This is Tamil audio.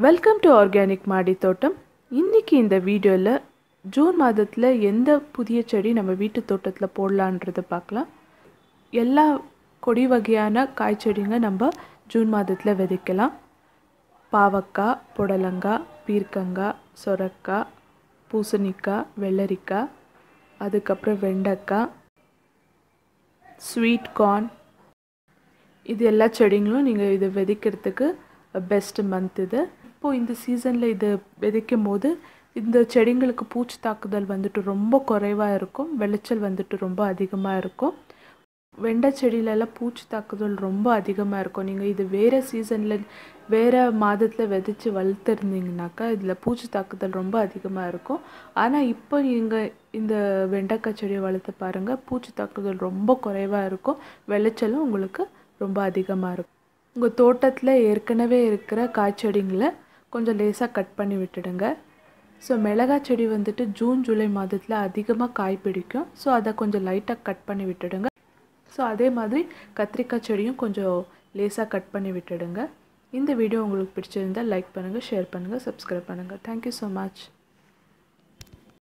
வெல்கம் டு ஆர்கானிக் மாடி தோட்டம் இன்றைக்கி இந்த வீடியோவில் ஜூன் மாதத்தில் எந்த புதிய செடி நம்ம வீட்டு தோட்டத்தில் போடலான்றதை பார்க்கலாம் எல்லா கொடி வகையான காய்ச்செடிங்க நம்ம ஜூன் மாதத்தில் விதைக்கலாம் பாவக்காய் புடலங்காய் பீர்க்கங்காய் சொரக்காய் பூசணிக்காய் வெள்ளரிக்காய் அதுக்கப்புறம் வெண்டைக்காய் ஸ்வீட் கார்ன் இது எல்லா செடிங்களும் நீங்கள் இது விதைக்கிறதுக்கு பெஸ்ட் மந்த் இது இப்போது இந்த சீசனில் இது விதைக்கும் போது இந்த செடிங்களுக்கு பூச்சி தாக்குதல் வந்துட்டு ரொம்ப குறைவாக இருக்கும் விளைச்சல் வந்துட்டு ரொம்ப அதிகமாக இருக்கும் வெண்டை செடியிலலாம் பூச்சி தாக்குதல் ரொம்ப அதிகமாக இருக்கும் நீங்கள் இது வேறு சீசனில் வேறு மாதத்தில் விதைச்சி வளர்த்துருந்தீங்கனாக்கா இதில் பூச்சி தாக்குதல் ரொம்ப அதிகமாக இருக்கும் ஆனால் இப்போ நீங்கள் இந்த வெண்டைக்காய் செடியை வளர்த்து பாருங்கள் பூச்சி தாக்குதல் ரொம்ப குறைவாக இருக்கும் விளைச்சலும் உங்களுக்கு ரொம்ப அதிகமாக இருக்கும் உங்கள் தோட்டத்தில் ஏற்கனவே இருக்கிற காய்ச்செடிங்களை கொஞ்சம் லேசாக கட் பண்ணி விட்டுடுங்க ஸோ மிளகாய் செடி வந்துட்டு ஜூன் ஜூலை மாதத்தில் அதிகமாக காய் பிடிக்கும் ஸோ அதை கொஞ்சம் லைட்டாக கட் பண்ணி விட்டுடுங்க ஸோ அதே மாதிரி கத்திரிக்காய் செடியும் கொஞ்சம் லேசாக கட் பண்ணி விட்டுடுங்க இந்த வீடியோ உங்களுக்கு பிடிச்சிருந்தால் லைக் பண்ணுங்கள் ஷேர் பண்ணுங்கள் சப்ஸ்கிரைப் பண்ணுங்கள் தேங்க்யூ ஸோ மச்